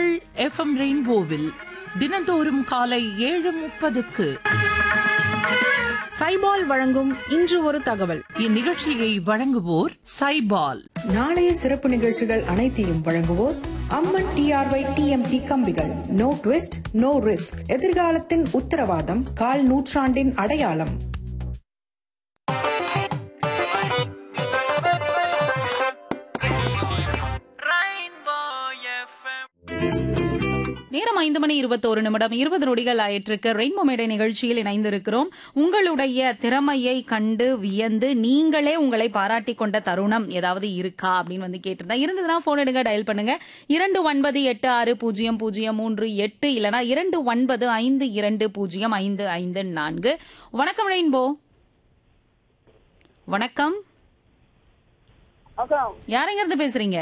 உங்கள் எஃப்எம் ரெயின்போவில் தினந்தோறும் காலை ஏழு முப்பதுக்கு சைபால் வழங்கும் இன்று ஒரு தகவல் இந்நிகழ்ச்சியை வழங்குவோர் சைபால் நாளைய சிறப்பு நிகழ்ச்சிகள் அனைத்தையும் வழங்குவோர் அம்மன் டிஆர்ஒய் டிஎம்டி கம்பிகள் நோ ட்விஸ்ட் நோ ரிஸ்க் எதிர்காலத்தின் உத்தரவாதம் கால் நூற்றாண்டின் அடையாளம் நேரம் ஐந்து மணி இருபத்தோரு நிமிடம் இருபது நொடிகள் ஆயிற்றுக்கு ரெயின்போ மேடை நிகழ்ச்சியில் இணைந்திருக்கிறோம் உங்களுடைய திறமையை கண்டு வியந்து நீங்களே உங்களை பாராட்டி கொண்ட தருணம் ஏதாவது இருக்கா அப்படின்னு வந்து கேட்டிருந்தா இருந்ததுன்னா போன் எடுங்க டயல் பண்ணுங்க இரண்டு ஒன்பது எட்டு ஆறு பூஜ்ஜியம் பூஜ்ஜியம் மூன்று எட்டு இல்லனா இரண்டு ஒன்பது ஐந்து இரண்டு பூஜ்ஜியம் ஐந்து ஐந்து நான்கு வணக்கம் ரெயின்போ வணக்கம் யாருங்கிறது பேசுறீங்க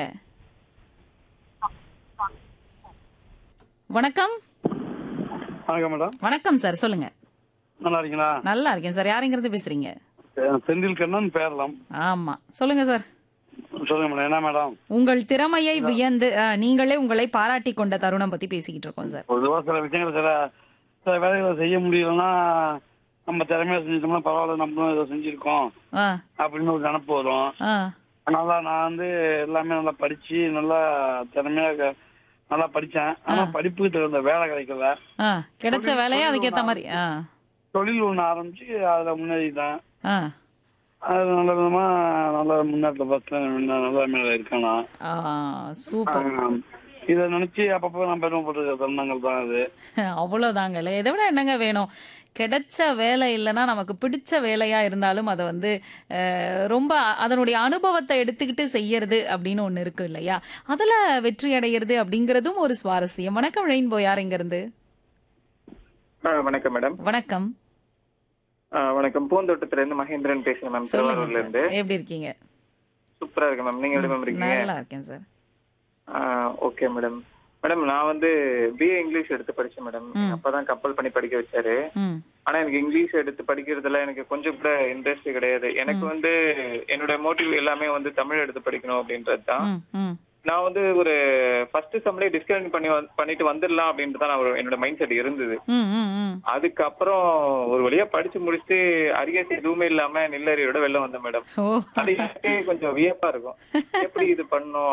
வணக்கம் வணக்கம் மேடம் வணக்கம் சார் சொல்லுங்க நல்லா இருக்கீங்களா நல்லா இருக்கேன் சார் யாருங்கிறது பேசுறீங்க அஹ் செந்தில் கண்ணன் பேரலாம் ஆமா சொல்லுங்க சார் சொல்லுங்க மேடம் என்ன மேடம் உங்கள் திறமையை வியந்து அஹ், நீங்களே உங்களை பாராட்டி கொண்ட தருணம் பத்தி பேசிக்கிட்டு இருக்கோம் சார் பொதுவா சில விஷயங்கள் சில சில வேலைகளை செய்ய முடியலன்னா நம்ம திறமையா செஞ்சிட்டோம்னா பரவாயில்ல நம்மளும் இதை செஞ்சிருக்கோம் ஆ அப்படின்னு ஒரு நினப்பு வரும் ஆ அதனால நான் வந்து எல்லாமே நல்லா படிச்சு நல்லா திறமையா க- நல்லா படிச்சேன் ஆனா படிப்புக்கு தகுந்த வேலை கிடைக்கல ஆ கிடைச்ச வேலையை அதுக்கேத்த மாதிரி ஆ தொழில் ஒண்ணு ஆரம்பிச்சு அதுல முன்னேறிட்டேன் ஆ அது நல்ல விதமா நல்ல முன்னேற்ற பஸ் நல்ல மேல இருக்கேன் நான் ஆ சூப்பர் ஆம். இதை நினைச்சு அப்பப்போ நான் பெருமைப்பட்டிருக்க தருணங்கள் தான் அது அவ்வளவுதாங்கல்ல இதை விட என்னங்க வேணும் கிடைச்ச வேலை இல்லைன்னா நமக்கு பிடிச்ச வேலையா இருந்தாலும் அதை வந்து அஹ், ரொம்ப அதனுடைய அனுபவத்தை எடுத்துக்கிட்டு செய்யறது அப்படின்னு ஒண்ணு இருக்கு இல்லையா அதுல வெற்றி அடையிறது அப்படிங்கறதும் ஒரு சுவாரஸ்யம் வணக்கம் ரெயின்போ யார் இங்க இருந்து ஆ, வணக்கம் மேடம் வணக்கம் ஆ, வணக்கம் பூந்தோட்டத்துல இருந்து மகேந்திரன் பேசுறேன் மேம் சொல்லுங்க திருவாரூர்ல சார் இருந்து எப்படி இருக்கீங்க சூப்பரா இருக்கு மேம் நீங்க எப்படி மேம் இருக்கீங்க நல்லா இருக்கேன் சார் ஓகே மேடம் மேடம் நான் வந்து பிஏ இங்கிலீஷ் எடுத்து படிச்சேன் மேடம் ம். அப்பதான் கப்பல் பண்ணி படிக்க வச்சாரு ம் ஆனா எனக்கு இங்கிலீஷ் எடுத்து படிக்கிறதுல எனக்கு கொஞ்சம் கூட இன்ட்ரெஸ்ட் கிடையாது எனக்கு வந்து என்னோட மோட்டிவ் எல்லாமே வந்து தமிழ் எடுத்து படிக்கணும் அப்படின்றது தான் ம் ம் நான் வந்து ஒரு ஃபர்ஸ்ட் சம்லே டிஸ்கனெக்ட் பண்ணி வந்து- பண்ணிட்டு வந்துடலாம் அப்படின்ட்டு தான் நான் ஒரு- என்னோட மைண்ட் செட் இருந்தது ம் ம் ம் அதுக்கப்புறம் ஒரு வழியா படிச்சு முடிச்சுட்டு அரியர்ஸ் எதுவுமே இல்லாம நில்லறியோட வெளில வந்தேன் மேடம் ஓ அது எனக்கே கொஞ்சம் வியப்பா இருக்கும் எப்படி இது பண்ணும்